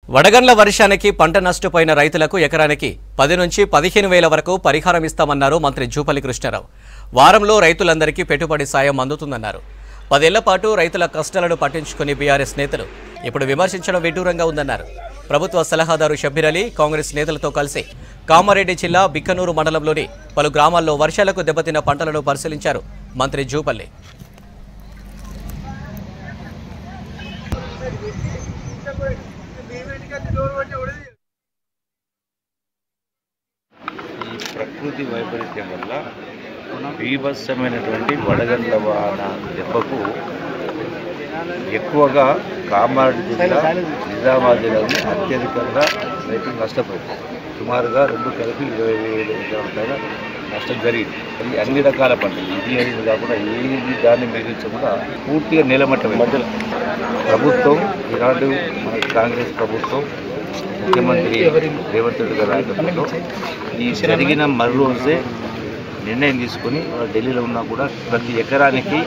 వడగండ్ల వర్షానికి పంట నష్టపోయిన రైతులకు ఎకరానికి పది నుంచి పదిహేను వేల వరకు పరిహారం ఇస్తామన్నారు మంత్రి జూపల్లి కృష్ణారావు వారంలో రైతులందరికీ పెట్టుబడి సాయం అందుతుందన్నారు పదేళ్ల పాటు రైతుల కష్టాలను పట్టించుకుని బీఆర్ఎస్ నేతలు ఇప్పుడు విమర్శించడం విడ్డూరంగా ఉందన్నారు ప్రభుత్వ సలహాదారు షబ్బీర్ అలీ కాంగ్రెస్ నేతలతో కలిసి కామారెడ్డి జిల్లా బిక్కనూరు మండలంలోని పలు గ్రామాల్లో వర్షాలకు దెబ్బతిన్న పంటలను పరిశీలించారు మంత్రి జూపల్లి ఈ ప్రకృతి వైపరీత్యం వల్ల బీభత్సమైనటువంటి వడగండ్ల వాన దెబ్బకు ఎక్కువగా కామారెడ్డి జిల్లా నిజామాబాద్ జిల్లాలో అత్యధికంగా రైతులు నష్టపోయింది సుమారుగా రెండు కలిపి ఇరవై వేల ఎకరాల పైన నష్టం జరిగింది అది అన్ని రకాల పంటలు ఇది అనేది కాకుండా ఏది దాన్ని మిగిల్చకుండా పూర్తిగా నిలమట్టం ప్రభుత్వం ఈనాడు మన కాంగ్రెస్ ప్రభుత్వం ముఖ్యమంత్రి రేవంత్ రెడ్డి గారి నాయకత్వంలో ఈ జరిగిన మరు రోజే నిర్ణయం తీసుకుని వాళ్ళు ఢిల్లీలో ఉన్నా కూడా ప్రతి ఎకరానికి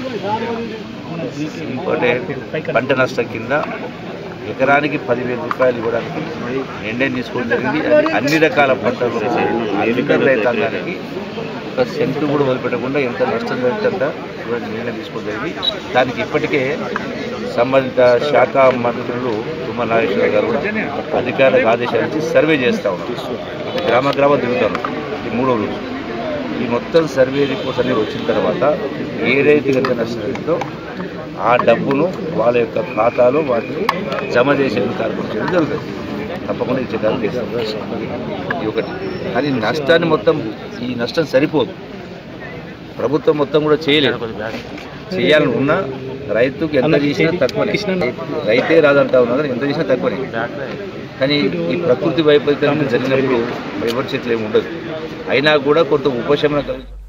అంటే పంట నష్టం కింద ఎకరానికి పదివేల రూపాయలు ఇవ్వడానికి నిర్ణయం తీసుకోవడం జరిగింది అది అన్ని రకాల పంటలు అందరి రైతాంగానికి ఒక సెంటు కూడా వదిలిపెట్టకుండా ఎంత నష్టం జరుగుతుందా ఇవ్వడానికి నిర్ణయం తీసుకోవడం జరిగింది దానికి ఇప్పటికే సంబంధిత శాఖ మంత్రులు తుమ్మల నాగేశ్వర గారు అధికారులకు ఆదేశాలు ఇచ్చి సర్వే చేస్తూ ఉన్నారు గ్రామ గ్రామ తిరుగుతారు ఈ మూడో రోజు ఈ మొత్తం సర్వే రిపోర్ట్స్ అన్ని వచ్చిన తర్వాత ఏ రైతు ఎంత నష్టం జరిగిందో ఆ డబ్బును వాళ్ళ యొక్క ఖాతాలో వాటిని జమ చేసే కార్యక్రమం చేయడం జరుగుతుంది తప్పకుండా ఇచ్చే కార్యక్రమం చేస్తాం ఇది ఒకటి కానీ నష్టాన్ని మొత్తం ఈ నష్టం సరిపోదు ప్రభుత్వం మొత్తం కూడా చేయలేదు చేయాలని ఉన్నా రైతుకు ఎంత చేసినా తక్కువనే రైతే రాదంటా ఉన్నా కానీ ఎంత చేసినా తక్కువనే కానీ ఈ ప్రకృతి వైపరీత్యం జరిగినప్పుడు ఎవరి చేతిలో ఏమి ఉండదు అయినా కూడా కొంత ఉపశమనం కలుగుతుంది